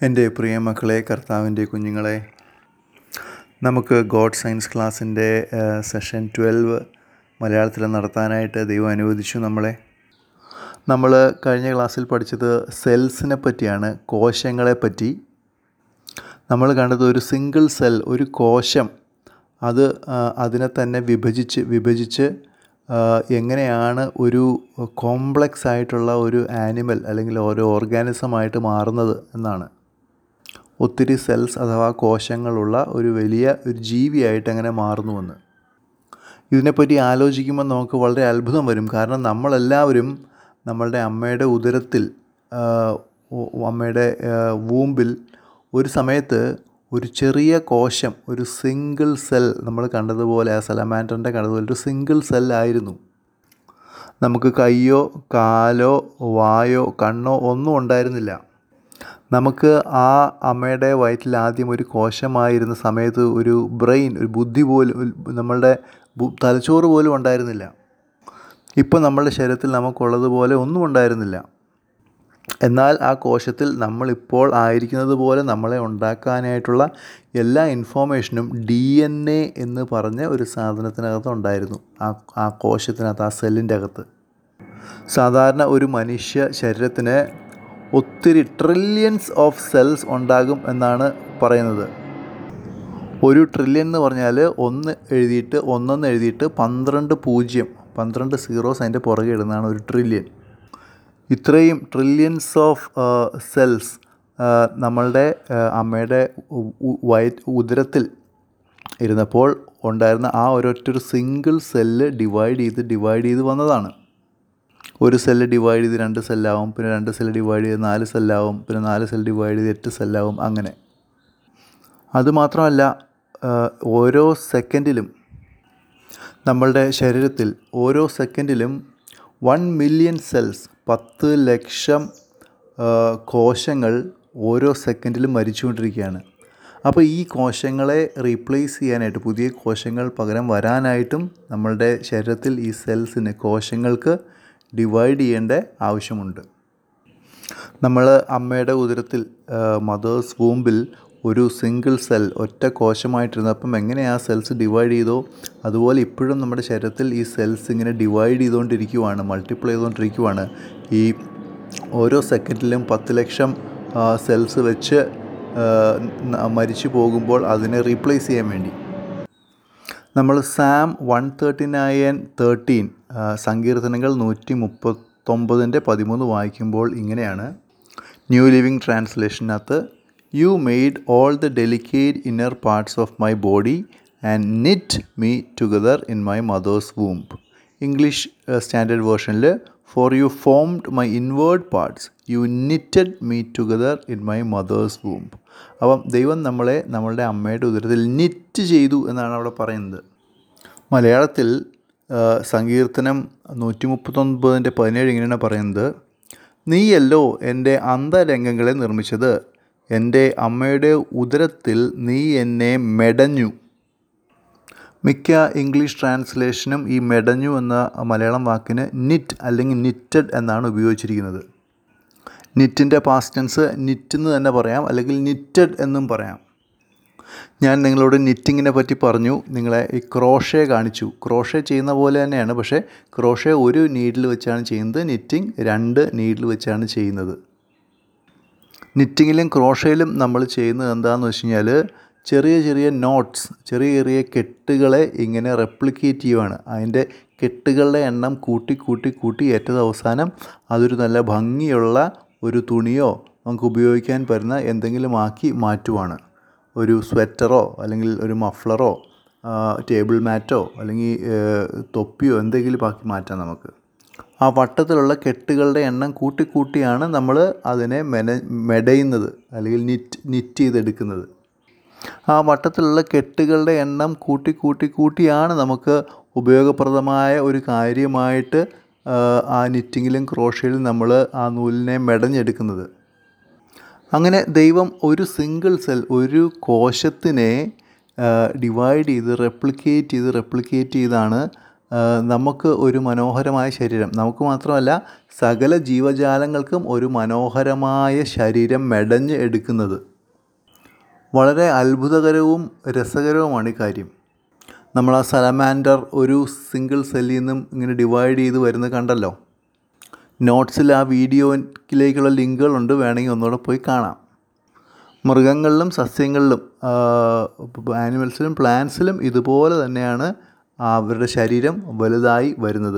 എൻ്റെ പ്രിയ മക്കളെ കർത്താവിൻ്റെ കുഞ്ഞുങ്ങളെ നമുക്ക് ഗോഡ് സയൻസ് ക്ലാസ്സിൻ്റെ സെഷൻ ട്വൽവ് മലയാളത്തിൽ നടത്താനായിട്ട് ദൈവം അനുവദിച്ചു നമ്മളെ നമ്മൾ കഴിഞ്ഞ ക്ലാസ്സിൽ പഠിച്ചത് സെൽസിനെ പറ്റിയാണ് കോശങ്ങളെ പറ്റി നമ്മൾ കണ്ടത് ഒരു സിംഗിൾ സെൽ ഒരു കോശം അത് ആ, അതിനെ തന്നെ വിഭജിച്ച് വിഭജിച്ച് ആ, എങ്ങനെയാണ് ഒരു കോംപ്ലക്സ് ആയിട്ടുള്ള ഒരു ആനിമൽ അല്ലെങ്കിൽ ഒരു ഓർഗാനിസമായിട്ട് മാറുന്നത് എന്നാണ് ഒത്തിരി സെൽസ് അഥവാ കോശങ്ങളുള്ള ഒരു വലിയ ഒരു ജീവിയായിട്ട് എങ്ങനെ മാറുന്നുവെന്ന് ഇതിനെപ്പറ്റി ആലോചിക്കുമ്പോൾ നമുക്ക് വളരെ അത്ഭുതം വരും കാരണം നമ്മളെല്ലാവരും നമ്മളുടെ അമ്മയുടെ ഉദരത്തിൽ ആ, ഉ- അമ്മയുടെ വൂമ്പിൽ ഒരു സമയത്ത് ഒരു ചെറിയ കോശം ഒരു സിംഗിൾ സെൽ നമ്മൾ കണ്ടതുപോലെ ആ സലമാൻഡറിൻ്റെ കണ്ടതുപോലെ ഒരു സിംഗിൾ സെല്ലായിരുന്നു നമുക്ക് കയ്യോ കാലോ വായോ കണ്ണോ ഒന്നും ഉണ്ടായിരുന്നില്ല നമുക്ക് ആ അമ്മയുടെ വയറ്റിൽ ആദ്യം ഒരു കോശമായിരുന്ന സമയത്ത് ഒരു ബ്രെയിൻ ഒരു ബുദ്ധി പോലും ഒരു- നമ്മളുടെ ബു- തലച്ചോറ് പോലും ഉണ്ടായിരുന്നില്ല ഇപ്പോൾ നമ്മളുടെ ശരീരത്തിൽ നമുക്കുള്ളതുപോലെ ഒന്നും ഉണ്ടായിരുന്നില്ല എന്നാൽ ആ കോശത്തിൽ നമ്മളിപ്പോൾ ആയിരിക്കുന്നത് പോലെ നമ്മളെ ഉണ്ടാക്കാനായിട്ടുള്ള എല്ലാ ഇൻഫോർമേഷനും ഡി എൻ എ എന്ന് പറഞ്ഞ ഒരു സാധനത്തിനകത്ത് ഉണ്ടായിരുന്നു ആ ആ കോശത്തിനകത്ത് ആ സെല്ലിൻ്റെ അകത്ത് സാധാരണ ഒരു മനുഷ്യ ശരീരത്തിന് ഒത്തിരി ട്രില്യൺസ് ഓഫ് സെൽസ് ഉണ്ടാകും എന്നാണ് പറയുന്നത് ഒരു ട്രില്യൺ എന്ന് പറഞ്ഞാൽ ഒന്ന് എഴുതിയിട്ട് ഒന്നെന്ന് എഴുതിയിട്ട് പന്ത്രണ്ട് പൂജ്യം പന്ത്രണ്ട് സീറോസ് അതിൻ്റെ പുറകെ ഇടുന്നതാണ് ഒരു ട്രില്യൺ ഇത്രയും ട്രില്യൺസ് ഓഫ് സെൽസ് നമ്മളുടെ ആ, അമ്മയുടെ ഉ- ഉ- വയ ഉദരത്തിൽ ഇരുന്നപ്പോൾ ഉണ്ടായിരുന്ന ആ ഒരൊറ്റൊരു സിംഗിൾ സെല്ല് ഡിവൈഡ് ചെയ്ത് ഡിവൈഡ് ചെയ്ത് വന്നതാണ് ഒരു സെല്ല് ഡിവൈഡ് ചെയ്ത് രണ്ട് സെല്ലാവും പിന്നെ രണ്ട് സെല്ല് ഡിവൈഡ് ചെയ്ത് നാല് സെല്ലാവും പിന്നെ നാല് സെൽ ഡിവൈഡ് ചെയ്ത് എട്ട് സെല്ലാവും അങ്ങനെ അതുമാത്രമല്ല ആ, ഓരോ സെക്കൻഡിലും നമ്മളുടെ ശരീരത്തിൽ ഓരോ സെക്കൻഡിലും വൺ മില്യൺ സെൽസ് പത്ത് ലക്ഷം ആ, കോശങ്ങൾ ഓരോ സെക്കൻഡിലും മരിച്ചുകൊണ്ടിരിക്കുകയാണ് അപ്പോൾ ഈ കോശങ്ങളെ റീപ്ലേസ് ചെയ്യാനായിട്ട് പുതിയ കോശങ്ങൾ പകരം വരാനായിട്ടും നമ്മളുടെ ശരീരത്തിൽ ഈ സെൽസിന് കോശങ്ങൾക്ക് ഡിവൈഡ് ചെയ്യേണ്ട ആവശ്യമുണ്ട് നമ്മൾ അമ്മയുടെ ഉദരത്തിൽ മദേഴ്സ് വൂമ്പിൽ ഒരു സിംഗിൾ സെൽ ഒറ്റ കോശമായിട്ടിരുന്നപ്പം എങ്ങനെ ആ സെൽസ് ഡിവൈഡ് ചെയ്തോ അതുപോലെ ഇപ്പോഴും നമ്മുടെ ശരീരത്തിൽ ഈ സെൽസ് ഇങ്ങനെ ഡിവൈഡ് ചെയ്തുകൊണ്ടിരിക്കുവാണ് മൾട്ടിപ്ലൈ ചെയ്തുകൊണ്ടിരിക്കുവാണ് ഈ ഓരോ സെക്കൻഡിലും പത്ത് ലക്ഷം സെൽസ് വെച്ച് ആ, ന- മരിച്ചു പോകുമ്പോൾ അതിനെ റീപ്ലേസ് ചെയ്യാൻ വേണ്ടി നമ്മൾ Psalm one thirty nine thirteen സങ്കീർത്തനങ്ങൾ നൂറ്റി മുപ്പത്തൊമ്പതിൻ്റെ പതിമൂന്ന് വായിക്കുമ്പോൾ ഇങ്ങനെയാണ് ന്യൂ ലിവിങ് ട്രാൻസ്ലേഷനകത്ത് you made all the delicate inner parts of my body and knit me together in my mother's womb English Standard വേർഷനിൽ for you formed my inward parts you knitted me together in my mother's womb അപ്പം ദൈവം നമ്മളെ നമ്മളുടെ അമ്മയുടെ ഉദരത്തിൽ knit ചെയ്തു എന്നാണ് അവിടെ പറയുന്നത് മലയാളത്തിൽ ആ, സങ്കീർത്തനം നൂറ്റി മുപ്പത്തൊൻപതിൻ്റെ പതിനേഴ് ഇങ്ങനെയാണ് പറയുന്നത് നീയല്ലോ എൻ്റെ അന്തരംഗങ്ങളെ നിർമ്മിച്ചത് എൻ്റെ അമ്മയുടെ ഉദരത്തിൽ നീ എന്നെ മെടഞ്ഞു മിക്ക ഇംഗ്ലീഷ് ട്രാൻസ്ലേഷനും ഈ മെടഞ്ഞു എന്ന മലയാളം വാക്കിന് നിറ്റ് അല്ലെങ്കിൽ നിറ്റഡ് എന്നാണ് ഉപയോഗിച്ചിരിക്കുന്നത് നിറ്റിൻ്റെ പാസ്റ്റൻസ് നിറ്റ് എന്ന് തന്നെ പറയാം അല്ലെങ്കിൽ നിറ്റഡ് എന്നും പറയാം ഞാൻ നിങ്ങളോട് നിറ്റിങ്ങിനെ പറ്റി പറഞ്ഞു നിങ്ങളെ ഈ ക്രോഷേ കാണിച്ചു ക്രോഷേ ചെയ്യുന്ന പോലെ തന്നെയാണ് പക്ഷേ ക്രോഷേ ഒരു നീഡിൽ വെച്ചാണ് ചെയ്യുന്നത് നിറ്റിംഗ് രണ്ട് നീഡിൽ വെച്ചാണ് ചെയ്യുന്നത് നിറ്റിങ്ങിലും ക്രോഷയിലും നമ്മൾ ചെയ്യുന്നത് എന്താണെന്ന് വെച്ച് കഴിഞ്ഞാൽ ചെറിയ ചെറിയ നോട്ട്സ് ചെറിയ ചെറിയ കെട്ടുകളെ ഇങ്ങനെ റെപ്ലിക്കേറ്റ് ചെയ്യുവാണ് അതിൻ്റെ കെട്ടുകളുടെ എണ്ണം കൂട്ടി കൂട്ടി കൂട്ടി ഏറ്റവും അവസാനം അതൊരു നല്ല ഭംഗിയുള്ള ഒരു തുണിയോ നമുക്ക് ഉപയോഗിക്കാൻ പറ്റുന്ന എന്തെങ്കിലും ആക്കി മാറ്റുവാണ് ഒരു സ്വെറ്ററോ അല്ലെങ്കിൽ ഒരു മഫ്ലറോ ടേബിൾ മാറ്റോ അല്ലെങ്കിൽ ഏഹ്, തൊപ്പിയോ എന്തെങ്കിലും ആക്കി മാറ്റാം നമുക്ക് ആ വട്ടത്തിലുള്ള കെട്ടുകളുടെ എണ്ണം കൂട്ടി കൂട്ടിയാണ് നമ്മൾ അതിനെ മെന മെടയുന്നത് അല്ലെങ്കിൽ നിറ്റ് നിറ്റ് ചെയ്തെടുക്കുന്നത് ആ വട്ടത്തിലുള്ള കെട്ടുകളുടെ എണ്ണം കൂട്ടി കൂട്ടി കൂട്ടിയാണ് നമുക്ക് ഉപയോഗപ്രദമായ ഒരു കാര്യമായിട്ട് ആ, ആ നിറ്റിങ്ങിലും ക്രോഷയിലും നമ്മൾ ആ നൂലിനെ മെടഞ്ഞെടുക്കുന്നത് അങ്ങനെ ദൈവം ഒരു സിംഗിൾ സെൽ ഒരു കോശത്തിനെ ഡിവൈഡ് ചെയ്ത് റെപ്ലിക്കേറ്റ് ചെയ്ത് റെപ്ലിക്കേറ്റ് ചെയ്താണ് ആ, നമുക്ക് ഒരു മനോഹരമായ ശരീരം നമുക്ക് മാത്രമല്ല സകല ജീവജാലങ്ങൾക്കും ഒരു മനോഹരമായ ശരീരം മെടഞ്ഞ് എടുക്കുന്നത് വളരെ അത്ഭുതകരവും രസകരവുമാണ് ഈ കാര്യം നമ്മൾ ആ സലമാൻഡർ ഒരു സിംഗിൾ സെല്ലിൽ നിന്നും ഇങ്ങനെ ഡിവൈഡ് ചെയ്ത് വരുന്നത് കണ്ടല്ലോ നോട്ട്സിൽ ആ വീഡിയോയിലേക്കുള്ള ലിങ്കുകളുണ്ട് വേണമെങ്കിൽ ഒന്നുകൂടെ പോയി കാണാം മൃഗങ്ങളിലും സസ്യങ്ങളിലും ആനിമൽസിലും പ്ലാന്റ്സിലും ഇതുപോലെ തന്നെയാണ് അവരുടെ ശരീരം വലുതായി വരുന്നത്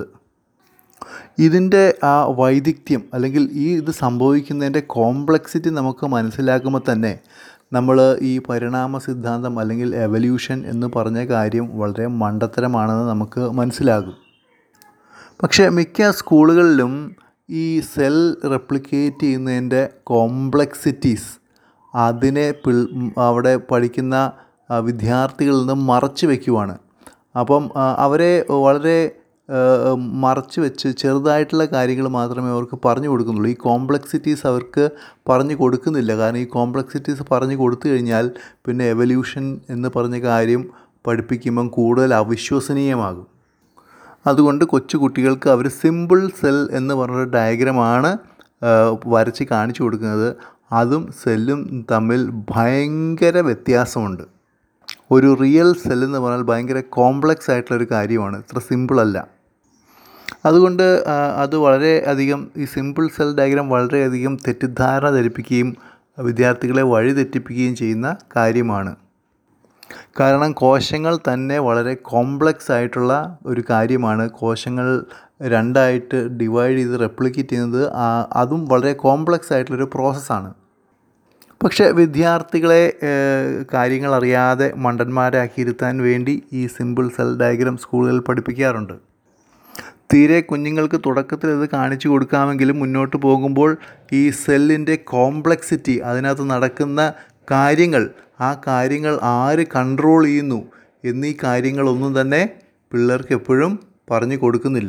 ഇതിൻ്റെ ആ വൈദഗ്ധ്യം അല്ലെങ്കിൽ ഈ ഇത് സംഭവിക്കുന്നതിൻ്റെ കോംപ്ലക്സിറ്റി നമുക്ക് മനസ്സിലാക്കുമ്പോൾ തന്നെ നമ്മൾ ഈ പരിണാമ സിദ്ധാന്തം അല്ലെങ്കിൽ എവല്യൂഷൻ എന്ന് പറഞ്ഞ കാര്യം വളരെ മണ്ടത്തരമാണെന്ന് നമുക്ക് മനസ്സിലാകും പക്ഷേ മിക്ക സ്കൂളുകളിലും ഈ സെൽ റെപ്ലിക്കേറ്റ് ചെയ്യുന്നതിൻ്റെ കോംപ്ലക്സിറ്റീസ് അതിനെ പിൾ അവിടെ പഠിക്കുന്ന ആ, വിദ്യാർത്ഥികളിൽ നിന്ന് മറച്ചു വയ്ക്കുവാണ് അപ്പം ആ, അവരെ വളരെ ആ, മറച്ചു വെച്ച് ചെറുതായിട്ടുള്ള കാര്യങ്ങൾ മാത്രമേ അവർക്ക് പറഞ്ഞു കൊടുക്കുന്നുള്ളൂ ഈ കോംപ്ലക്സിറ്റീസ് അവർക്ക് പറഞ്ഞു കൊടുക്കുന്നില്ല കാരണം ഈ കോംപ്ലക്സിറ്റീസ് പറഞ്ഞു കൊടുത്തു കഴിഞ്ഞാൽ പിന്നെ എവല്യൂഷൻ എന്ന് പറഞ്ഞ കാര്യം പഠിപ്പിക്കുമ്പം കൂടുതൽ അവിശ്വസനീയമാകും അതുകൊണ്ട് കൊച്ചു കുട്ടികൾക്ക് അവർ സിമ്പിൾ സെൽ എന്ന് പറഞ്ഞൊരു ഡയഗ്രമാണ് വരച്ച് കാണിച്ചു കൊടുക്കുന്നത് അതും സെല്ലും തമ്മിൽ ഭയങ്കര വ്യത്യാസമുണ്ട് ഒരു റിയൽ സെൽ എന്ന് പറഞ്ഞാൽ ഭയങ്കര കോംപ്ലക്സ് ആയിട്ടുള്ളൊരു കാര്യമാണ് ഇത്ര സിമ്പിളല്ല അതുകൊണ്ട് ആ, അത് വളരെ അധികം ഈ സിമ്പിൾ സെൽ ഡയഗ്രാം വളരെയധികം തെറ്റിദ്ധാരണ ധരിപ്പിക്കുകയും വിദ്യാർത്ഥികളെ വഴി തെറ്റിപ്പിക്കുകയും ചെയ്യുന്ന കാര്യമാണ് കാരണം കോശങ്ങൾ തന്നെ വളരെ കോംപ്ലക്സ് ആയിട്ടുള്ള ഒരു കാര്യമാണ് കോശങ്ങൾ രണ്ടായിട്ട് ഡിവൈഡ് ചെയ്ത് റെപ്ലിക്കേറ്റ് ചെയ്യുന്നത് ആ- അതും വളരെ കോംപ്ലക്സ് ആയിട്ടുള്ളൊരു പ്രോസസ്സാണ് പക്ഷേ വിദ്യാർത്ഥികളെ ഏഹ്, കാര്യങ്ങൾ അറിയാതെ മണ്ടന്മാരാക്കിയിരുത്താൻ വേണ്ടി ഈ സിമ്പിൾ സെൽ ഡയഗ്രാം സ്കൂളുകളിൽ പഠിപ്പിക്കാറുണ്ട് തീരെ കുഞ്ഞുങ്ങൾക്ക് തുടക്കത്തിൽ ഇത് കാണിച്ചു കൊടുക്കാമെങ്കിലും മുന്നോട്ട് പോകുമ്പോൾ ഈ സെല്ലിൻ്റെ കോംപ്ലക്സിറ്റി അതിനകത്ത് നടക്കുന്ന കാര്യങ്ങൾ ആ കാര്യങ്ങൾ ആര് കൺട്രോൾ ചെയ്യുന്നു എന്നീ കാര്യങ്ങളൊന്നും തന്നെ പിള്ളേർക്ക് എപ്പോഴും പറഞ്ഞു കൊടുക്കുന്നില്ല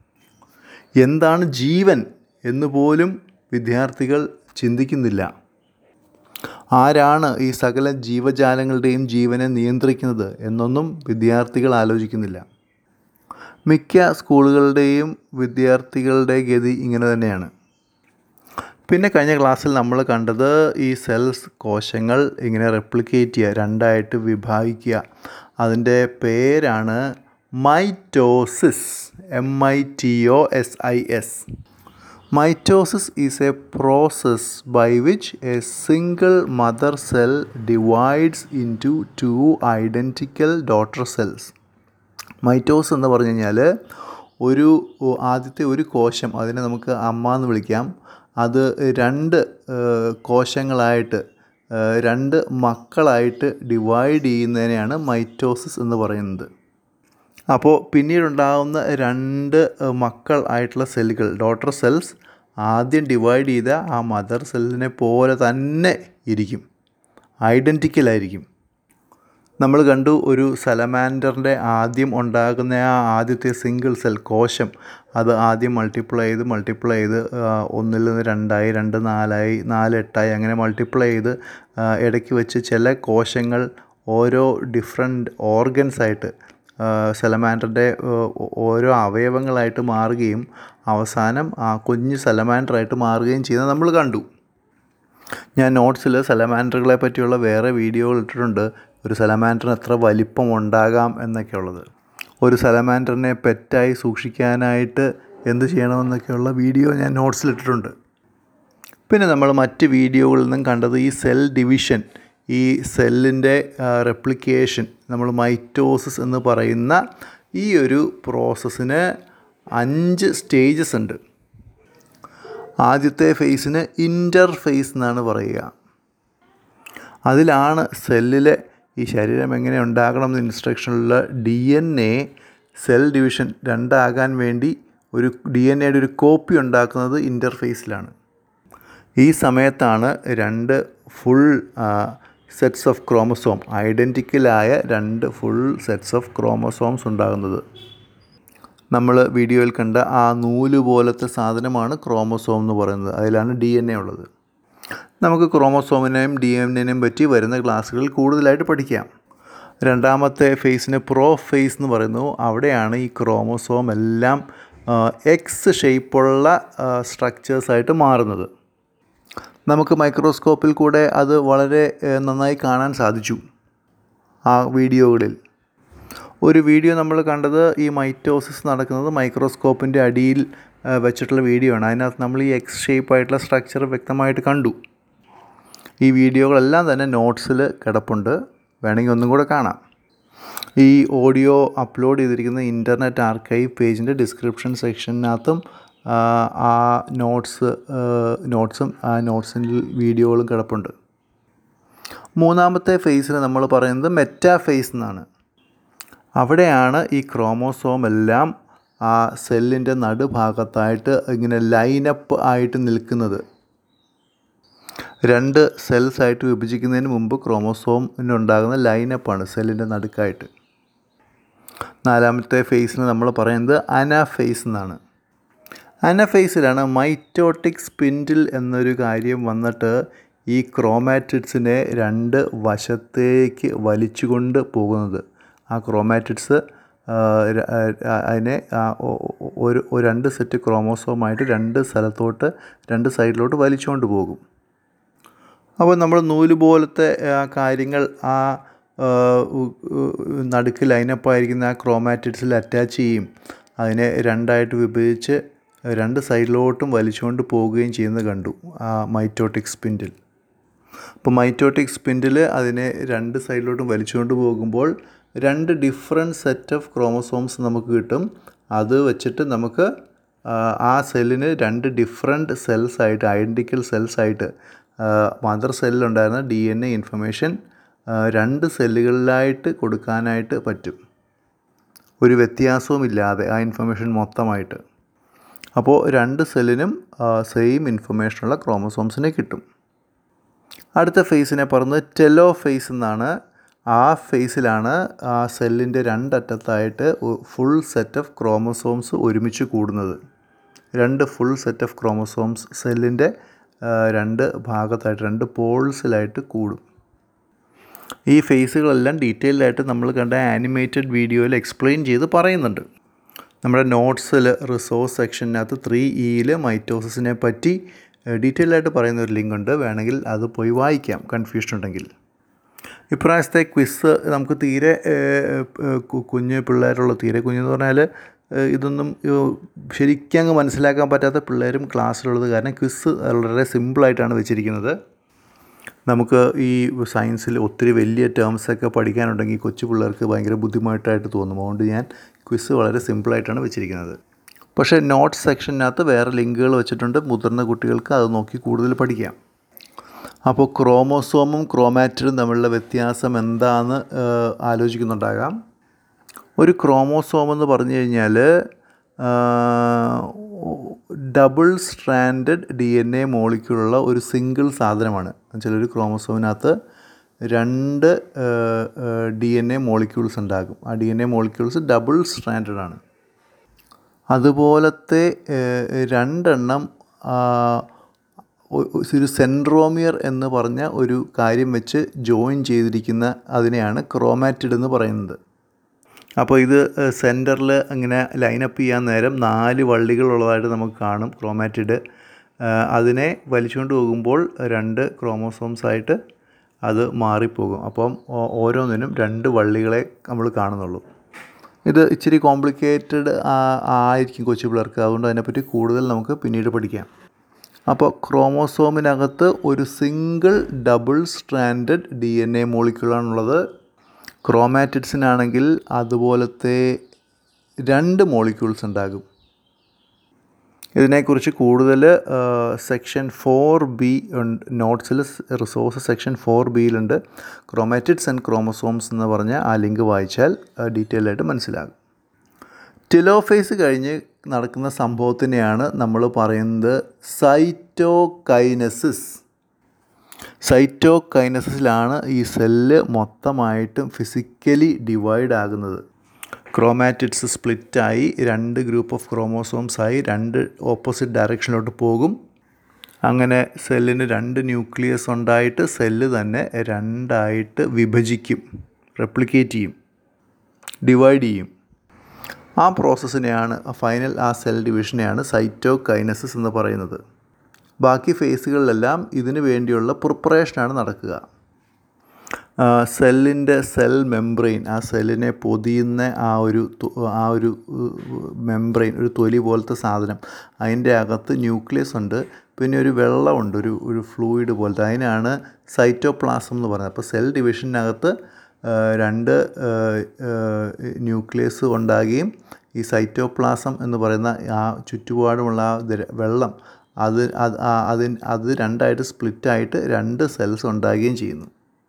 എന്താണ് ജീവൻ എന്ന് പോലും വിദ്യാർത്ഥികൾ ചിന്തിക്കുന്നില്ല ആരാണ് ഈ സകല ജീവജാലങ്ങളുടെയും ജീവനെ നിയന്ത്രിക്കുന്നത് എന്നൊന്നും വിദ്യാർത്ഥികൾ ആലോചിക്കുന്നില്ല മിക്ക സ്കൂളുകളുടെയും വിദ്യാർത്ഥികളുടെ ഗതി ഇങ്ങനെ തന്നെയാണ് പിന്നെ കഴിഞ്ഞ ക്ലാസ്സിൽ നമ്മൾ കണ്ടത് ഈ സെൽസ് കോശങ്ങൾ ഇങ്ങനെ റെപ്ലിക്കേറ്റ് ചെയ്യുക രണ്ടായിട്ട് വിഭാഗിക്കുക അതിൻ്റെ പേരാണ് mitosis M I T O S I S mitosis is a process by which a single mother cell divides into two identical daughter cells mitosis എന്ന് പറഞ്ഞു കഴിഞ്ഞാൽ ഒരു ഒ- ആദ്യത്തെ ഒരു കോശം അതിനെ നമുക്ക് അമ്മ എന്ന് വിളിക്കാം അത് രണ്ട് ഏഹ്, കോശങ്ങളായിട്ട് ഏഹ്, രണ്ട് മക്കളായിട്ട് ഡിവൈഡ് ചെയ്യുന്നതിനെയാണ് മൈറ്റോസിസ് എന്ന് പറയുന്നത് അപ്പോൾ പിന്നീടുണ്ടാകുന്ന രണ്ട് ഏഹ്, മക്കൾ ആയിട്ടുള്ള സെല്ലുകൾ ഡോട്ടർ സെൽസ് ആദ്യം ഡിവൈഡ് ചെയ്ത ആ മദർ സെല്ലിനെ പോലെ തന്നെ ഇരിക്കും ഐഡൻറ്റിക്കലായിരിക്കും നമ്മൾ കണ്ടു ഒരു സലമാൻഡറിൻ്റെ ആദ്യം ഉണ്ടാകുന്ന ആ ആദ്യത്തെ സിംഗിൾ സെൽ കോശം അത് ആദ്യം മൾട്ടിപ്ലൈ ചെയ്ത് മൾട്ടിപ്ലൈ ചെയ്ത് ആ, ഒന്നിൽ നിന്ന് രണ്ടായി രണ്ട് നാലായി നാല് എട്ടായി അങ്ങനെ മൾട്ടിപ്ലൈ ചെയ്ത് ആ, ഇടയ്ക്ക് വെച്ച് ചില കോശങ്ങൾ ഓരോ ഡിഫറെൻറ്റ് ഓർഗൻസ് ആയിട്ട് സലമാൻഡറിൻ്റെ ഓരോ അവയവങ്ങളായിട്ട് മാറുകയും അവസാനം ആ കുഞ്ഞ് സലമാൻഡറായിട്ട് മാറുകയും ചെയ്യുന്നത് നമ്മൾ കണ്ടു ഞാൻ നോട്ട്സിൽ സലമാൻഡറുകളെ പറ്റിയുള്ള വേറെ വീഡിയോകൾ ഇട്ടിട്ടുണ്ട് ഒരു സലമാൻഡറിന് എത്ര വലിപ്പം ഉണ്ടാകാം എന്നൊക്കെ ഉള്ളത് ഒരു സലമാൻഡറിനെ പെറ്റായി സൂക്ഷിക്കാനായിട്ട് എന്ത് ചെയ്യണമെന്നൊക്കെയുള്ള വീഡിയോ ഞാൻ നോട്ട്സിൽ ഇട്ടിട്ടുണ്ട് പിന്നെ നമ്മൾ മറ്റ് വീഡിയോകളിൽ നിന്നും കണ്ടത് ഈ സെൽ ഡിവിഷൻ ഈ സെല്ലിൻ്റെ റെപ്ലിക്കേഷൻ നമ്മൾ മൈറ്റോസിസ് എന്ന് പറയുന്ന ഈ ഒരു പ്രോസസ്സിന് അഞ്ച് സ്റ്റേജസ് ഉണ്ട് ആദ്യത്തെ ഫേസിന് ഇൻ്റർഫേസ് എന്നാണ് പറയുക അതിലാണ് സെല്ലിലെ ഈ ശരീരം എങ്ങനെ ഉണ്ടാകണം എന്ന ഇൻസ്ട്രക്ഷനുള്ള D N A cell division രണ്ടാകാൻ വേണ്ടി ഒരു ഡി എൻ എയുടെ ഒരു കോപ്പി ഉണ്ടാക്കുന്നത് ഇൻ്റർഫേസിലാണ് ഈ സമയത്താണ് രണ്ട് ഫുൾ സെറ്റ്സ് ഓഫ് ക്രോമസോം ഐഡൻറ്റിക്കലായ രണ്ട് ഫുൾ സെറ്റ്സ് ഓഫ് ക്രോമസോംസ് ഉണ്ടാകുന്നത് നമ്മൾ വീഡിയോയിൽ കണ്ട ആ നൂല് പോലത്തെ സാധനമാണ് ക്രോമസോം എന്ന് പറയുന്നത് അതിലാണ് ഡി എൻ എ ഉള്ളത് നമുക്ക് ക്രോമസോമിനെയും ഡി എൻ എനെയും പറ്റി വരുന്ന ക്ലാസ്സുകളിൽ കൂടുതലായിട്ട് പഠിക്കാം രണ്ടാമത്തെ ഫേസിന് പ്രോ ഫേസ് എന്ന് പറയുന്നു അവിടെയാണ് ഈ ക്രോമോസോം എല്ലാം എക്സ് ഷേപ്പുള്ള സ്ട്രക്ചേഴ്സായിട്ട് മാറുന്നത് നമുക്ക് മൈക്രോസ്കോപ്പിൽ കൂടെ അത് വളരെ ഏഹ്, നന്നായി കാണാൻ സാധിച്ചു ആ വീഡിയോകളിൽ ഒരു വീഡിയോ നമ്മൾ കണ്ടത് ഈ മൈറ്റോസിസ് നടക്കുന്നത് മൈക്രോസ്കോപ്പിൻ്റെ അടിയിൽ ആ, വെച്ചിട്ടുള്ള വീഡിയോ ആണ് അതിനകത്ത് നമ്മൾ ഈ എക്സ് ഷേപ്പ് ആയിട്ടുള്ള സ്ട്രക്ചർ വ്യക്തമായിട്ട് കണ്ടു ഈ വീഡിയോകളെല്ലാം തന്നെ നോട്ട്സിൽ കിടപ്പുണ്ട് വേണമെങ്കിൽ ഒന്നും കൂടെ കാണാം ഈ ഓഡിയോ അപ്ലോഡ് ചെയ്തിരിക്കുന്ന ഇൻ്റർനെറ്റ് ആർക്കൈവ് പേജിൻ്റെ ഡിസ്ക്രിപ്ഷൻ സെക്ഷനകത്തും ആ, ആ നോട്ട്സ് നോട്ട്സും ആ നോട്ട്സിൻ്റെ വീഡിയോകളും കിടപ്പുണ്ട് മൂന്നാമത്തെ ഫേസിന് നമ്മൾ പറയുന്നത് മെറ്റാ ഫേസ് എന്നാണ് അവിടെയാണ് ഈ ക്രോമോസോം എല്ലാം ആ സെല്ലിൻ്റെ നടുഭാഗത്തായിട്ട് ഇങ്ങനെ ലൈനപ്പ് ആയിട്ട് നിൽക്കുന്നത് രണ്ട് സെൽസ് ആയിട്ട് വിഭജിക്കുന്നതിന് മുമ്പ് ക്രോമോസോമിനുണ്ടാകുന്ന ലൈനപ്പാണ് സെല്ലിൻ്റെ നടുക്കായിട്ട് നാലാമത്തെ ഫേസിന് നമ്മൾ പറയുന്നത് അനാഫേസ് എന്നാണ് അനഫേസിലാണ് മൈറ്റോട്ടിക് സ്പിൻഡിൽ എന്നൊരു കാര്യം വന്നിട്ട് ഈ ക്രോമാറ്റിഡ്സിനെ രണ്ട് വശത്തേക്ക് വലിച്ചുകൊണ്ട് പോകുന്നത് ആ ക്രോമാറ്റിഡ്സ് അതിനെ ആ, ഒ- ഒ- ഒരു ഒരു രണ്ട് സെറ്റ് ക്രോമോസോമായിട്ട് രണ്ട് സ്ഥലത്തോട്ട് രണ്ട് സൈഡിലോട്ട് വലിച്ചുകൊണ്ട് പോകും അപ്പോൾ നമ്മൾ നൂല് പോലത്തെ ആ കാര്യങ്ങൾ ആ ആ, ഉ- ഉ- നടുക്ക് ലൈനപ്പായിരിക്കുന്ന ആ ക്രോമാറ്റിഡ്സിൽ അറ്റാച്ച് ചെയ്യും അതിനെ രണ്ടായിട്ട് വിഭജിച്ച് രണ്ട് സൈഡിലോട്ടും വലിച്ചുകൊണ്ട് പോവുകയും ചെയ്യുന്നത് കണ്ടു ആ മൈറ്റോട്ടിക് സ്പിൻഡിൽ അപ്പോൾ മൈറ്റോട്ടിക് സ്പിൻഡിൽ അതിനെ രണ്ട് സൈഡിലോട്ടും വലിച്ചുകൊണ്ട് പോകുമ്പോൾ രണ്ട് ഡിഫറെൻറ്റ് സെറ്റ് ഓഫ് ക്രോമസോംസ് നമുക്ക് കിട്ടും അത് വെച്ചിട്ട് നമുക്ക് ആ, ആ സെല്ലിന് രണ്ട് ഡിഫറെൻറ്റ് സെൽസ് ആയിട്ട് ഐഡൻറ്റിക്കൽ സെൽസ് ആയിട്ട് മദർ സെല്ലിലുണ്ടായിരുന്ന ഡി എൻ എ ഇൻഫർമേഷൻ രണ്ട് സെല്ലുകളിലായിട്ട് കൊടുക്കാനായിട്ട് പറ്റും ഒരു വ്യത്യാസവും ഇല്ലാതെ ആ ഇൻഫർമേഷൻ മൊത്തമായിട്ട് അപ്പോൾ രണ്ട് സെല്ലിനും സെയിം ഇൻഫർമേഷനുള്ള ക്രോമസോംസിനെ കിട്ടും അടുത്ത ഫേസിനെ പറയുന്നത് ടെലോ ഫേസ് എന്നാണ് ആ ഫേസിലാണ് ആ സെല്ലിൻ്റെ രണ്ടറ്റത്തായിട്ട് ഫുൾ സെറ്റ് ഓഫ് ക്രോമസോംസ് ഒരുമിച്ച് കൂടുന്നത് രണ്ട് ഫുൾ സെറ്റ് ഓഫ് ക്രോമസോംസ് സെല്ലിൻ്റെ രണ്ട് ഭാഗത്തായിട്ട് രണ്ട് പോൾസിലായിട്ട് കൂടും ഈ ഫേസുകളെല്ലാം ഡീറ്റെയിൽഡ് ആയിട്ട് നമ്മൾ കണ്ട ആനിമേറ്റഡ് വീഡിയോയിൽ എക്സ്പ്ലെയിൻ ചെയ്ത് പറയുന്നുണ്ട് നമ്മുടെ നോട്ട്സിൽ റിസോഴ്സ് സെക്ഷനകത്ത് ത്രീ ഇയിൽ മൈറ്റോസിസിനെ പറ്റി ഡീറ്റെയിൽ ആയിട്ട് പറയുന്ന ഒരു ലിങ്ക് ഉണ്ട് വേണമെങ്കിൽ അത് പോയി വായിക്കാം കൺഫ്യൂഷൻ ഉണ്ടെങ്കിൽ ഇപ്രാവശ്യത്തെ ക്വിസ് നമുക്ക് തീരെ ഏഹ്, ഏഹ്, കു- കുഞ്ഞ് പിള്ളേരുള്ള തീരെ കുഞ്ഞെന്ന് പറഞ്ഞാൽ ഏഹ്, ഇതൊന്നും ഏഹ്, ശരിക്കും അങ്ങ് മനസ്സിലാക്കാൻ പറ്റാത്ത പിള്ളേരും ക്ലാസ്സിലുള്ളത് കാരണം ക്വിസ് വളരെ സിമ്പിളായിട്ടാണ് വെച്ചിരിക്കുന്നത് നമുക്ക് ഈ സയൻസിൽ ഒത്തിരി വലിയ ടേംസൊക്കെ പഠിക്കാനുണ്ടെങ്കിൽ കൊച്ചു പിള്ളേർക്ക് ഭയങ്കര ബുദ്ധിമുട്ടായിട്ട് തോന്നും അതുകൊണ്ട് ഞാൻ ക്വിസ് വളരെ സിമ്പിളായിട്ടാണ് വെച്ചിരിക്കുന്നത് പക്ഷേ നോട്ട്സ് സെക്ഷനകത്ത് വേറെ ലിങ്കുകൾ വെച്ചിട്ടുണ്ട് മുതിർന്ന കുട്ടികൾക്ക് അത് നോക്കി കൂടുതൽ പഠിക്കാം അപ്പോൾ ക്രോമോസോമും ക്രോമാറ്റിനും തമ്മിലുള്ള വ്യത്യാസം എന്താണെന്ന് ഏഹ്, ആലോചിക്കുന്നുണ്ടാകാം ഒരു ക്രോമോസോം എന്ന് പറഞ്ഞു കഴിഞ്ഞാൽ double stranded D N A മോളിക്യൂളുള്ള ഒരു സിംഗിൾ സാധനമാണ് എന്നുവെച്ചാൽ ഒരു ക്രോമോസോമിനകത്ത് രണ്ട് ഡി എൻ എ മോളിക്യൂൾസ് ഉണ്ടാകും ആ D N A molecules double stranded ആണ് അതുപോലത്തെ ഏഹ്, രണ്ടെണ്ണം ആ, ഒ- ഒരു സെൻട്രോമിയർ എന്ന് പറഞ്ഞ ഒരു കാര്യം വെച്ച് ജോയിൻ ചെയ്തിരിക്കുന്ന അതിനെയാണ് ക്രോമാറ്റിഡ് എന്ന് പറയുന്നത് അപ്പോൾ ഇത് സെൻറ്ററിൽ ഇങ്ങനെ ലൈനപ്പ് ചെയ്യാൻ നേരം നാല് വള്ളികളുള്ളതായിട്ട് നമുക്ക് കാണും ക്രോമാറ്റിഡ് അതിനെ വലിച്ചുകൊണ്ട് പോകുമ്പോൾ രണ്ട് ക്രോമോസോംസ് ആയിട്ട് അത് മാറിപ്പോകും അപ്പം ഓ- ഓരോന്നിനും രണ്ട് വള്ളികളെ നമ്മൾ കാണുന്നുള്ളൂ ഇത് ഇച്ചിരി കോംപ്ലിക്കേറ്റഡ് ആയിരിക്കും കൊച്ചു പിള്ളേർക്ക് അതുകൊണ്ട് അതിനെപ്പറ്റി കൂടുതൽ നമുക്ക് പിന്നീട് പഠിക്കാം അപ്പോൾ ക്രോമോസോമിനകത്ത് ഒരു single double stranded D N A മോളിക്യൂളാണുള്ളത് ക്രോമാറ്റിഡ്സിനാണെങ്കിൽ അതുപോലത്തെ രണ്ട് മോളിക്യൂൾസ് ഉണ്ടാകും ഇതിനെക്കുറിച്ച് കൂടുതൽ സെക്ഷൻ ഫോർ ബി ഉണ്ട് നോട്ട്സിൽ റിസോഴ്സ് സെക്ഷൻ ഫോർ ബിയിലുണ്ട് ക്രോമാറ്റിഡ്സ് ആൻഡ് ക്രോമസോംസ് എന്ന് പറഞ്ഞ ആ ലിങ്ക് വായിച്ചാൽ ഡീറ്റെയിൽ ആയിട്ട് മനസ്സിലാകും ടെലോഫേസ് കഴിഞ്ഞ് നടക്കുന്ന സംഭവത്തിനെയാണ് നമ്മൾ പറയുന്നത് സൈറ്റോകൈനസിസ് സൈറ്റോകൈനസിസിലാണ് ഈ സെല്ല് മൊത്തമായിട്ടും ഫിസിക്കലി ഡിവൈഡ് ആകുന്നത് ക്രോമാറ്റിഡ്സ് സ്പ്ലിറ്റായി രണ്ട് ഗ്രൂപ്പ് ഓഫ് ക്രോമോസോംസ് ആയി രണ്ട് ഓപ്പോസിറ്റ് ഡയറക്ഷനിലോട്ട് പോകും അങ്ങനെ സെല്ലിന് രണ്ട് ന്യൂക്ലിയസ് ഉണ്ടായിട്ട് സെല്ല് തന്നെ രണ്ടായിട്ട് വിഭജിക്കും റെപ്ലിക്കേറ്റ് ചെയ്യും ഡിവൈഡ് ചെയ്യും ആ പ്രോസസ്സിനെയാണ് ഫൈനൽ ആ സെൽ ഡിവിഷനെയാണ് സൈറ്റോ കൈനസിസ് എന്ന് പറയുന്നത് ബാക്കി ഫേസുകളിലെല്ലാം ഇതിനു വേണ്ടിയുള്ള പ്രിപ്പറേഷനാണ് നടക്കുക സെല്ലിൻ്റെ സെൽ മെംബ്രെയിൻ ആ സെല്ലിനെ പൊതിയുന്ന ആ ഒരു തു- ആ ഒരു മെംബ്രെയിൻ ഒരു തൊലി പോലത്തെ സാധനം അതിൻ്റെ അകത്ത് ന്യൂക്ലിയസ് ഉണ്ട് പിന്നെ ഒരു വെള്ളമുണ്ട് ഒരു ഒരു ഫ്ലൂയിഡ് പോലത്തെ അതിനാണ് സൈറ്റോപ്ലാസം എന്ന് പറയുന്നത് അപ്പോൾ സെൽ ഡിവിഷനകത്ത് ആ, രണ്ട് ന്യൂക്ലിയസ് ഉണ്ടാകുകയും ഈ സൈറ്റോപ്ലാസം എന്ന് പറയുന്ന ആ ചുറ്റുപാടുമുള്ള ആ ദ്ര- വെള്ളം അത് അത് ആ- അതിൻ അത് രണ്ടായിട്ട് സ്പ്ലിറ്റായിട്ട് രണ്ട് സെൽസ് ഉണ്ടാകുകയും ചെയ്യുന്നു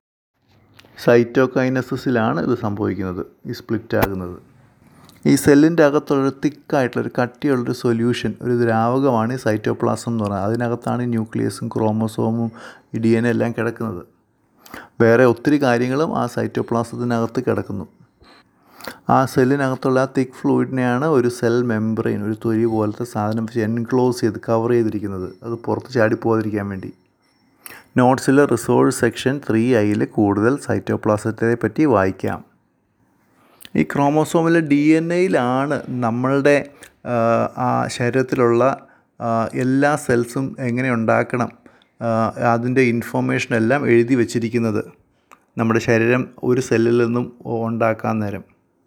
സൈറ്റോകൈനസിസിലാണ് ഇത് സംഭവിക്കുന്നത് ഈ സ്പ്ലിറ്റ് ആകുന്നത് ഈ സെല്ലിൻ്റെ അകത്തുള്ളൊരു തിക്കായിട്ടുള്ളൊരു കട്ടിയുള്ളൊരു സൊല്യൂഷൻ ഒരു ദ്രാവകമാണ് ഈ സൈറ്റോപ്ലാസം എന്ന് പറയുന്നത് അതിനകത്താണ് ഈ ന്യൂക്ലിയസും ക്രോമസോമും ഈ ഡി എൻ എല്ലാം കിടക്കുന്നത് വേറെ ഒത്തിരി കാര്യങ്ങളും ആ സൈറ്റോപ്ലാസത്തിനകത്ത് കിടക്കുന്നു ആ സെല്ലിനകത്തുള്ള ആ തിക്ക് ഫ്ലൂയിഡിനെയാണ് ഒരു സെൽ മെംബ്രെയിൻ ഒരു തൊലി പോലത്തെ സാധനം വെച്ച് എൻക്ലോസ് ചെയ്ത് കവർ ചെയ്തിരിക്കുന്നത് അത് പുറത്ത് ചാടിപ്പോകാതിരിക്കാൻ വേണ്ടി നോട്ട്സിലെ റിസോഴ്സ് സെക്ഷൻ ത്രീ ഐയിൽ കൂടുതൽ സൈറ്റോപ്ലാസത്തെ പറ്റി വായിക്കാം ഈ ക്രോമോസോമിലെ ഡി എൻ എയിലാണ് നമ്മളുടെ ആ, ആ ശരീരത്തിലുള്ള ആ, എല്ലാ സെൽസും എങ്ങനെ ഉണ്ടാക്കണം ആ, അതിൻ്റെ ഇൻഫോർമേഷൻ എല്ലാം എഴുതി വച്ചിരിക്കുന്നത് നമ്മുടെ ശരീരം ഒരു സെല്ലിൽ നിന്നും ഉണ്ടാക്കാൻ നേരം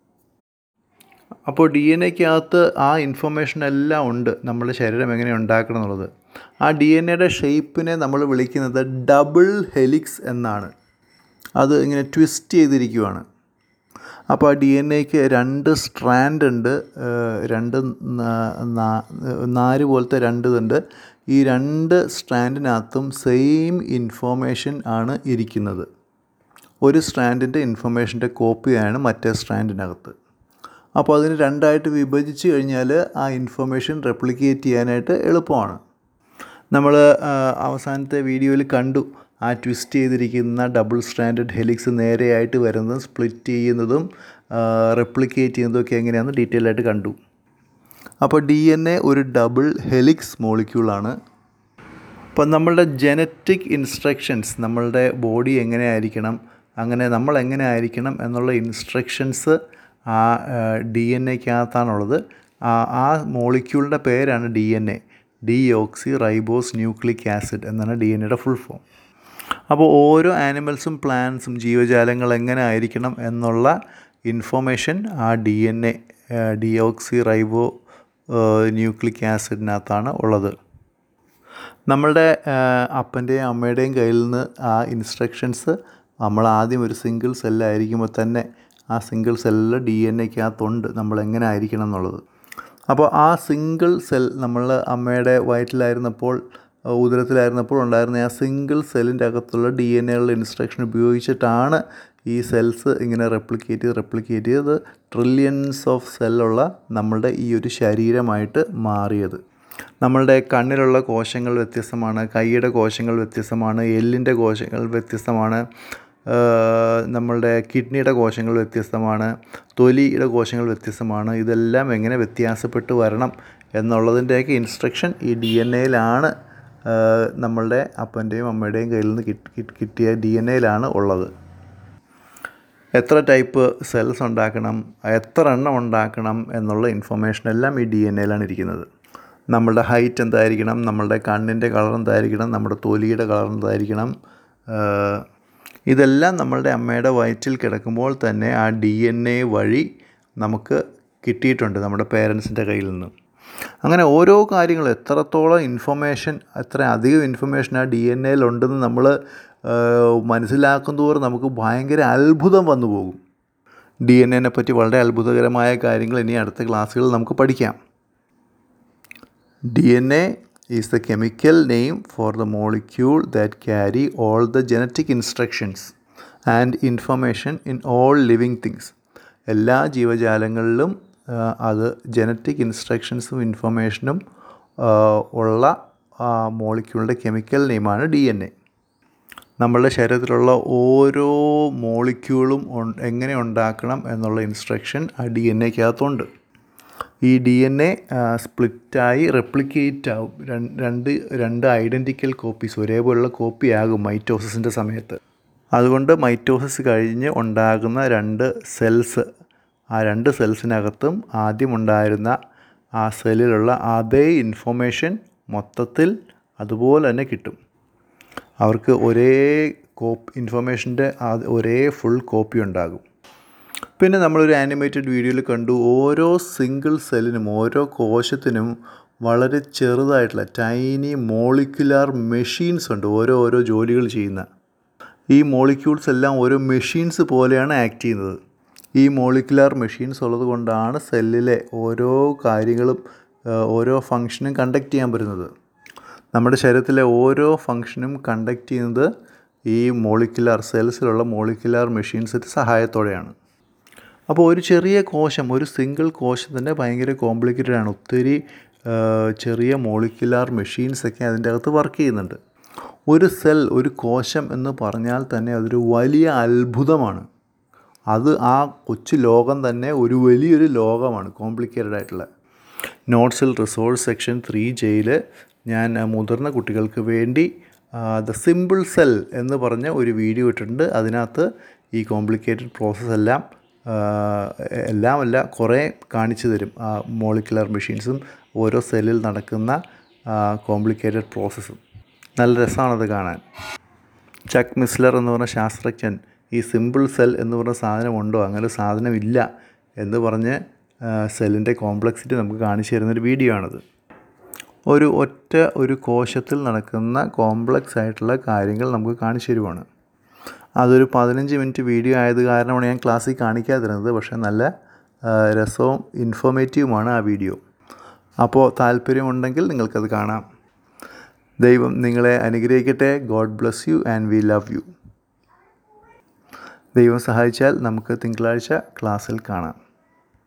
അപ്പോൾ ഡി എൻ എക്കകത്ത് ആ ഇൻഫർമേഷൻ എല്ലാം ഉണ്ട് നമ്മുടെ ശരീരം എങ്ങനെ ഉണ്ടാക്കണം എന്നുള്ളത് ആ ഡി എൻ എയുടെ ഷേപ്പിനെ നമ്മൾ വിളിക്കുന്നത് ഡബിൾ ഹെലിക്സ് എന്നാണ് അത് ഇങ്ങനെ ട്വിസ്റ്റ് ചെയ്തിരിക്കുവാണ് അപ്പോൾ ആ ഡി എൻ എക്ക് രണ്ട് സ്ട്രാൻഡ് ഉണ്ട് ഏഹ് രണ്ട് നാ- നാ- നാര് പോലത്തെ രണ്ട് ഇതുണ്ട് ഈ രണ്ട് സ്ട്രാൻഡിനകത്തും സെയിം ഇൻഫോർമേഷൻ ആണ് ഇരിക്കുന്നത് ഒരു സ്ട്രാൻഡിൻ്റെ ഇൻഫർമേഷൻ്റെ കോപ്പിയാണ് മറ്റേ സ്ട്രാൻഡിനകത്ത് അപ്പോൾ അതിന് രണ്ടായിട്ട് വിഭജിച്ച് കഴിഞ്ഞാൽ ആ ഇൻഫർമേഷൻ റെപ്ലിക്കേറ്റ് ചെയ്യാനായിട്ട് എളുപ്പമാണ് നമ്മൾ അവസാനത്തെ വീഡിയോയിൽ കണ്ടു ആ ട്വിസ്റ്റ് ചെയ്തിരിക്കുന്ന ഡബിൾ സ്റ്റാൻഡേർഡ് ഹെലിക്സ് നേരെയായിട്ട് വരുന്നതും സ്പ്ലിറ്റ് ചെയ്യുന്നതും റെപ്ലിക്കേറ്റ് ചെയ്യുന്നതും ഒക്കെ എങ്ങനെയാണെന്ന് ഡീറ്റെയിൽ ആയിട്ട് കണ്ടു അപ്പോൾ ഡി എൻ എ ഒരു ഡബിൾ ഹെലിക്സ് മോളിക്യൂളാണ് അപ്പം നമ്മളുടെ ജനറ്റിക് ഇൻസ്ട്രക്ഷൻസ് നമ്മളുടെ ബോഡി എങ്ങനെ ആയിരിക്കണം അങ്ങനെ നമ്മൾ എങ്ങനെ ആയിരിക്കണം എന്നുള്ള ഇൻസ്ട്രക്ഷൻസ് ആ ഡി എൻ എക്കകത്താണുള്ളത് ആ ആ മോളിക്യൂളിൻ്റെ പേരാണ് D N A deoxyribose nucleic acid എന്നാണ് ഡി എൻ എയുടെ ഫുൾ ഫോം അപ്പോൾ ഓരോ ആനിമൽസും പ്ലാന്റ്സും ജീവജാലങ്ങൾ എങ്ങനെ ആയിരിക്കണം എന്നുള്ള ഇൻഫോർമേഷൻ ആ D N A deoxyribonucleic ആസിഡിനകത്താണ് ഉള്ളത് നമ്മളുടെ അപ്പൻ്റെയും അമ്മയുടെയും കയ്യിൽ നിന്ന് ആ ഇൻസ്ട്രക്ഷൻസ് നമ്മൾ ആദ്യം ഒരു സിംഗിൾ സെല്ലായിരിക്കുമ്പോൾ തന്നെ ആ സിംഗിൾ സെല്ലിൽ ഡി എൻ എക്കകത്തുണ്ട് നമ്മൾ എങ്ങനെ ആയിരിക്കണം എന്നുള്ളത് അപ്പോൾ ആ സിംഗിൾ സെൽ നമ്മൾ അമ്മയുടെ വയറ്റിലായിരുന്നപ്പോൾ ആ, ഉദരത്തിലായിരുന്നപ്പോൾ ഉണ്ടായിരുന്ന ആ സിംഗിൾ സെല്ലിൻ്റെ അകത്തുള്ള ഡി എൻ എയുള്ള ഇൻസ്ട്രക്ഷൻ ഉപയോഗിച്ചിട്ടാണ് ഈ സെൽസ് ഇങ്ങനെ റെപ്ലിക്കേറ്റ് ചെയ്ത് റെപ്ലിക്കേറ്റ് ചെയ്ത് ട്രില്യൺസ് ഓഫ് സെല്ലുള്ള നമ്മളുടെ ഈ ഒരു ശരീരമായിട്ട് മാറിയത് നമ്മളുടെ കണ്ണിലുള്ള കോശങ്ങൾ വ്യത്യസ്തമാണ് കൈയുടെ കോശങ്ങൾ വ്യത്യസ്തമാണ് എല്ലിൻ്റെ കോശങ്ങൾ വ്യത്യസ്തമാണ് ഏഹ് നമ്മളുടെ കിഡ്നിയുടെ കോശങ്ങൾ വ്യത്യസ്തമാണ് തൊലിയുടെ കോശങ്ങൾ വ്യത്യസ്തമാണ് ഇതെല്ലാം എങ്ങനെ വ്യത്യാസപ്പെട്ട് വരണം എന്നുള്ളതിൻ്റെയൊക്കെ ഇൻസ്ട്രക്ഷൻ ഈ ഡി എൻ എയിലാണ് നമ്മളുടെ അപ്പൻ്റെയും അമ്മയുടെയും കയ്യിൽ നിന്ന് കിട്ട് കിട്ട് കിട്ടിയ ഡി എൻ എയിലാണ് ഉള്ളത് എത്ര ടൈപ്പ് സെൽസ് ഉണ്ടാക്കണം എത്ര എണ്ണം ഉണ്ടാക്കണം എന്നുള്ള ഇൻഫർമേഷൻ എല്ലാം ഈ ഡി എൻ എയിലാണ് ഇരിക്കുന്നത് നമ്മളുടെ ഹൈറ്റ് എന്തായിരിക്കണം നമ്മളുടെ കണ്ണിൻ്റെ കളർ എന്തായിരിക്കണം നമ്മുടെ തൊലിയുടെ കളർ എന്തായിരിക്കണം ഏഹ് ഇതെല്ലാം നമ്മളുടെ അമ്മയുടെ വയറ്റിൽ കിടക്കുമ്പോൾ തന്നെ ആ ഡി എൻ എ വഴി നമുക്ക് കിട്ടിയിട്ടുണ്ട് നമ്മുടെ പേരൻസിൻ്റെ കയ്യിൽ നിന്ന് അങ്ങനെ ഓരോ കാര്യങ്ങൾ എത്രത്തോളം ഇൻഫർമേഷൻ എത്ര അധികം ഇൻഫർമേഷൻ ആ ഡി എൻ എയിലുണ്ടെന്ന് നമ്മൾ മനസ്സിലാക്കും തോറും നമുക്ക് ഭയങ്കര അത്ഭുതം വന്നു പോകും ഡി എൻ എനെ പറ്റി വളരെ അത്ഭുതകരമായ കാര്യങ്ങൾ ഇനി അടുത്ത ക്ലാസ്സുകളിൽ നമുക്ക് പഠിക്കാം D N A is the chemical name for the molecule that carry all the genetic instructions and information in all living things എല്ലാ ജീവജാലങ്ങളിലും ആ, അത് ജനറ്റിക് ഇൻസ്ട്രക്ഷൻസും ഇൻഫർമേഷനും ആ, ഉള്ള മോളിക്യൂളിൻ്റെ കെമിക്കൽ നെയിമാണ് ഡി എൻ എ നമ്മളുടെ ശരീരത്തിലുള്ള ഓരോ മോളിക്യൂളും ഉൺ- എങ്ങനെ ഉണ്ടാക്കണം എന്നുള്ള ഇൻസ്ട്രക്ഷൻ ആ ഡി എൻ എക്കകത്തുണ്ട് ഈ ഡി എൻ എ സ്പ്ലിറ്റായി റെപ്ലിക്കേറ്റ് ആവും രണ്ട് രണ്ട് രണ്ട് ഐഡൻറ്റിക്കൽ കോപ്പീസ് ഒരേപോലുള്ള കോപ്പി ആകും മൈറ്റോസിസിൻ്റെ സമയത്ത് അതുകൊണ്ട് മൈറ്റോസിസ് കഴിഞ്ഞ് ഉണ്ടാകുന്ന രണ്ട് സെൽസ് ആ രണ്ട് സെൽസിനകത്തും ആദ്യം ഉണ്ടായിരുന്ന ആ സെല്ലിലുള്ള അതേ ഇൻഫർമേഷൻ മൊത്തത്തിൽ അതുപോലെ തന്നെ കിട്ടും അവർക്ക് ഒരേ കോപ്പ് ഇൻഫർമേഷൻ്റെ ഒരേ ഫുൾ കോപ്പി ഉണ്ടാകും പിന്നെ നമ്മളൊരു ആനിമേറ്റഡ് വീഡിയോയിൽ കണ്ടു ഓരോ സിംഗിൾ സെല്ലിനും ഓരോ കോശത്തിനും വളരെ ചെറുതായിട്ടുള്ള ടൈനി മോളിക്കുലാർ മെഷീൻസ് ഉണ്ട് ഓരോ ഓരോ ജോലികൾ ചെയ്യുന്ന ഈ മോളിക്യൂൾസ് എല്ലാം ഓരോ മെഷീൻസ് പോലെയാണ് ആക്ട് ചെയ്യുന്നത് ഈ മോളിക്കുലാർ മെഷീൻസ് ഉള്ളത് കൊണ്ടാണ് സെല്ലിലെ ഓരോ കാര്യങ്ങളും ഓരോ ഫങ്ഷനും കണ്ടക്ട് ചെയ്യാൻ പറ്റുന്നത് നമ്മുടെ ശരീരത്തിലെ ഓരോ ഫങ്ഷനും കണ്ടക്ട് ചെയ്യുന്നത് ഈ മോളിക്കുലാർ സെൽസിലുള്ള മോളിക്കുലാർ മെഷീൻസിൻ്റെ സഹായത്തോടെയാണ് അപ്പോൾ ഒരു ചെറിയ കോശം ഒരു സിംഗിൾ കോശം തന്നെ ഭയങ്കര കോംപ്ലിക്കേറ്റഡ് ആണ് ഒത്തിരി ചെറിയ മോളിക്കുലാർ മെഷീൻസൊക്കെ അതിൻ്റെ അകത്ത് വർക്ക് ചെയ്യുന്നുണ്ട് ഒരു സെൽ ഒരു കോശം എന്ന് പറഞ്ഞാൽ തന്നെ അതൊരു വലിയ അത്ഭുതമാണ് അത് ആ കൊച്ചു ലോകം തന്നെ ഒരു വലിയൊരു ലോകമാണ് കോംപ്ലിക്കേറ്റഡ് ആയിട്ടുള്ള നോട്ട്സിൽ റിസോഴ്സ് സെക്ഷൻ ത്രീ ജയിൽ ഞാൻ മുതിർന്ന കുട്ടികൾക്ക് വേണ്ടി ദ സിമ്പിൾ സെൽ എന്ന് പറഞ്ഞ ഒരു വീഡിയോ ഇട്ടിട്ടുണ്ട് അതിനകത്ത് ഈ കോംപ്ലിക്കേറ്റഡ് പ്രോസസ്സ് എല്ലാം എല്ലാമല്ല കുറേ കാണിച്ചു തരും ആ മോളിക്കുലർ മെഷീൻസും ഓരോ സെല്ലിൽ നടക്കുന്ന കോംപ്ലിക്കേറ്റഡ് പ്രോസസ്സും നല്ല രസമാണത് കാണാൻ ചക്ക് മിസ്ലർ എന്ന് പറഞ്ഞ ശാസ്ത്രജ്ഞൻ ഈ സിമ്പിൾ സെൽ എന്ന് പറഞ്ഞ സാധനമുണ്ടോ അങ്ങനെ ഒരു സാധനമില്ല എന്ന് പറഞ്ഞ് സെല്ലിൻ്റെ കോംപ്ലക്സിറ്റി നമുക്ക് കാണിച്ചു തരുന്നൊരു വീഡിയോ ആണത് ഒരു ഒറ്റ ഒരു കോശത്തിൽ നടക്കുന്ന കോംപ്ലക്സ് ആയിട്ടുള്ള കാര്യങ്ങൾ നമുക്ക് കാണിച്ചു തരുവാണ് അതൊരു പതിനഞ്ച് മിനിറ്റ് വീഡിയോ ആയത് കാരണമാണ് ഞാൻ ക്ലാസ്സിൽ കാണിക്കാതിരുന്നത് പക്ഷേ നല്ല രസവും ഇൻഫോർമേറ്റീവുമാണ് ആ വീഡിയോ അപ്പോൾ താല്പര്യമുണ്ടെങ്കിൽ നിങ്ങൾക്കത് കാണാം ദൈവം നിങ്ങളെ അനുഗ്രഹിക്കട്ടെ God bless you and we love you ദൈവം സഹായിച്ചാൽ നമുക്ക് തിങ്കളാഴ്ച ക്ലാസ്സിൽ കാണാം